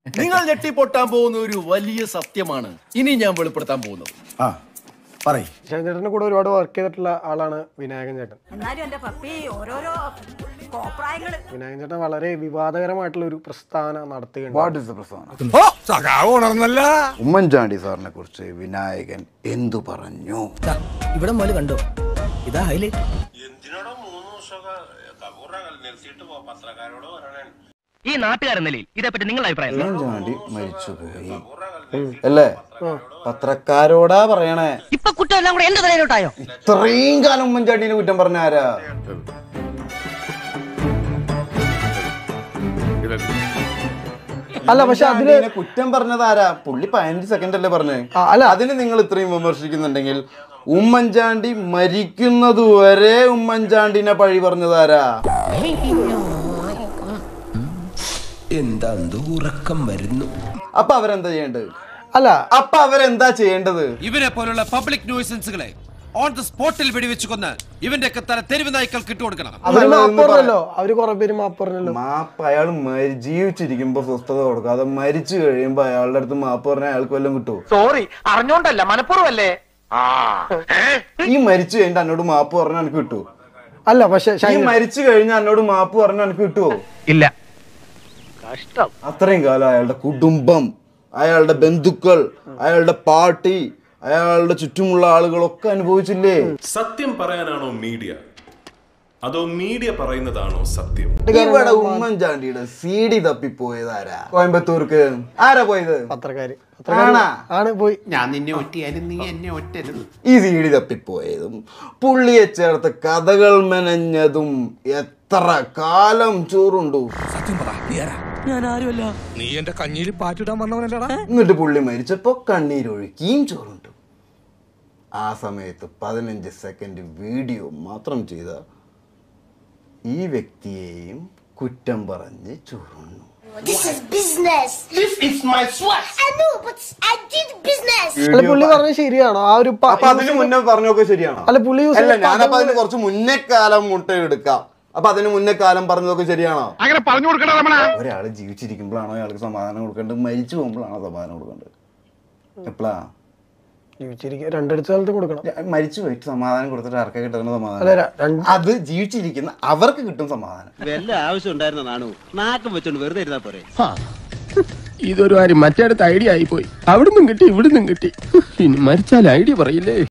നിങ്ങൾ ഞെട്ടിപ്പൊട്ടാൻ പോകുന്ന ഒരു വലിയ സത്യമാണ് ഇനി ഞാൻ വെളിപ്പെടുത്താൻ പോകുന്നത് ആ പറയ് ചേട്ടൻ്റെ കൂടെ ഒരുപാട് വർക്ക് ചെയ്തിട്ടുള്ള ആളാണ് വിനായകൻ ചേട്ടൻ എന്നാലും എന്റെ പപ്പി ഓരോരോ കോപ്രായങ്ങള് വിനായകൻ ചേട്ടൻ വളരെ വിവാദകരമായിട്ടുള്ള ഒരു പ്രസ്താവന നടത്തുകയുണ്ട് വാട്ട് ഇസ് ദ പ്രസ്താവന ഉമ്മൻചാണ്ടി സാറിനെ കുറിച്ച് വിനായകൻ എന്തു പറഞ്ഞു ഇവിടെ മുതൽ കണ്ടോ ഇതാ ഹൈലൈറ്റ് എന്തിനാടോ മൂന്ന് ദിവസമൊക്കെ കപൂറ നിർത്തിയിട്ട് പോ പത്രക്കാരോട് പറയണേ ഈ നാട്ടുകാരെന്ന നിലയിൽ ഇതേപ്പറ്റി നിങ്ങളുടെ അഭിപ്രായം എന്താ? ഉമ്മൻചാണ്ടി മരിച്ചുപോയി അല്ലേ പത്രക്കാരോടാ പറയണേ ഇപ്പൊ കുറ്റം എല്ലാം കൂടെ എന്റെ തലയിലോട്ടായോ ഇത്രയും കാലം ഉമ്മൻചാണ്ടിനെ കുറ്റം പറഞ്ഞ ആരാ അല്ല പക്ഷെ അതില് ഉമ്മൻചാണ്ടിനെ കുറ്റം പറഞ്ഞത് ആരാ പുള്ളി പതിനഞ്ച് സെക്കൻഡ് അല്ലേ പറഞ്ഞേ ആ, അല്ല. അതിന് നിങ്ങൾ ഇത്രയും വിമർശിക്കുന്നുണ്ടെങ്കിൽ ഉമ്മൻചാണ്ടി മരിക്കുന്നതുവരെ ഉമ്മൻചാണ്ടിനെ പഴി പറഞ്ഞത് ആരാ എന്താ ഉറക്കം വരുന്നു അപ്പൊ അവരെന്താ ചെയ്യേണ്ടത് അല്ല അപ്പൊ അവരെന്താ ചെയ്യേണ്ടത് ഇവനെ പോലുള്ള പബ്ലിക് ന്യൂസൻസുകളെ ഓൺ ദ സ്പോട്ടിൽ വെടിവെച്ച് കൊന്ന് ഇവന്റെ ഒക്കെ തല തെരുവ് നായ്ക്കൾക്ക് ഇട്ടുകൊടുക്കണം അവര് നല്ലതെന്ന് മാപ്പ് പറഞ്ഞല്ലോ അവര് കുറെ പേര് മാപ്പ് പറഞ്ഞല്ലോ മാപ്പ് അയാൾ മരി- ജീവിച്ചിരിക്കുമ്പോ സ്വസ്ഥത കൊടുക്കുക അത് മരിച്ചു കഴിയുമ്പോ അയാളുടെ അടുത്ത് മാപ്പ് പറഞ്ഞാൽ അയാൾക്ക് വല്ലതും കിട്ടുമോ സോറി അറിഞ്ഞോണ്ടല്ല മനഃപൂർവ്വല്ലേ ഈ മരിച്ചു കഴിഞ്ഞിട്ട് എന്നോട് മാപ്പ് പറഞ്ഞാൽ എനിക്ക് കിട്ടുമോ അല്ല പക്ഷെ ഈ മരിച്ചു കഴിഞ്ഞാൽ എന്നോട് മാപ്പ് പറഞ്ഞാൽ എനിക്ക് കിട്ടുമോ ഇല്ല അത്രയും കാലം അയാളുടെ കുടുംബം അയാളുടെ ബന്ധുക്കൾ അയാളുടെ പാർട്ടി അയാളുടെ ചുറ്റുമുള്ള ആളുകളൊക്കെ അനുഭവിച്ചില്ലേ സത്യം പറയാനാണോ മീഡിയ അതോ മീഡിയ പറയുന്നതാണോ സത്യം ഇവിടെ ഉമ്മൻചാണ്ടിയുടെ സി ഡി തപ്പിപ്പോയത് ആരാ കോയമ്പത്തൂർക്ക് ആരാ പോയത് പത്രക്കാര് ആണാ? ആണ് പോയി ഞാൻ നിന്നെ ഒറ്റിയാലും നീ എന്നെ ഒറ്റരുത് ഈ സി ഡി തപ്പിപ്പോയതും പുള്ളിയെ ചേർത്ത് കഥകൾ മെനഞ്ഞതും എത്ര കാലം ചോറുണ്ടു നീ എന്റെ കഞ്ഞിയിൽ പാറ്റിടാൻ വന്നവനല്ലടാ എന്നിട്ട് പുള്ളി മരിച്ചപ്പോ കണ്ണീരൊഴുക്കിയും ചോറുണ്ടു ആ സമയത്ത് പതിനഞ്ച് സെക്കൻഡ് വീഡിയോ മാത്രം ചെയ്ത ഈ വ്യക്തിയെയും കുറ്റം പറഞ്ഞ് ചോറുണ്ണു This is business. This is my sweat. I know, but I did business. അല്ല പുള്ളി പറഞ്ഞത് ശരിയാണോ ആ ഒരു പ- അപ്പൊ അതിന് മുന്നേ പറഞ്ഞൊക്കെ ശരിയാണോ അല്ല പുള്ളി use അല്ല ചെയ്ത ഞാനപ്പോ അതിന് പദങ്ങള് കുറച്ച് മുന്നേ കാലം മുട്ട എടുക്കാം അപ്പൊ അതിന് മുന്നേ കാലം പറഞ്ഞതൊക്കെ ശരിയാണോ അങ്ങനെ പറഞ്ഞു കൊടുക്കണ രമണ ഒരാള് ജീവിച്ചിരിക്കുമ്പോഴാണോ അയാൾക്ക് സമാധാനം കൊടുക്കേണ്ടത് മരിച്ചു പോകുമ്പോഴാണോ സമാധാനം കൊടുക്കേണ്ടത് എപ്പോഴാ ജീവിച്ചിരിക്കുക രണ്ടടുത്ത സ്ഥലത്ത് കൊടുക്കണം മരിച്ചു പോയിട്ട് സമാധാനം കൊടുത്തിട്ട് ആർക്കാ കിട്ടുന്ന അല്ല സമാധാനം ര- രണ്ട് അത് ജീവിച്ചിരിക്കുന്ന അവർക്ക് കിട്ടും സമാധാനം വല്ല ആവശ്യം ഉണ്ടായിരുന്ന നാണു നാക്കം വെച്ചോണ്ട് വെറുതെ ഇരുന്നാ പോരെ ഇതൊരു കാര്യം മറ്റേടത്ത് ഐഡിയ ആയി പോയി അവിടുന്നും കിട്ടി ഇവിടുന്നും കിട്ടി ഇനി മരിച്ചാൽ ഐഡിയ പറയില്ലേ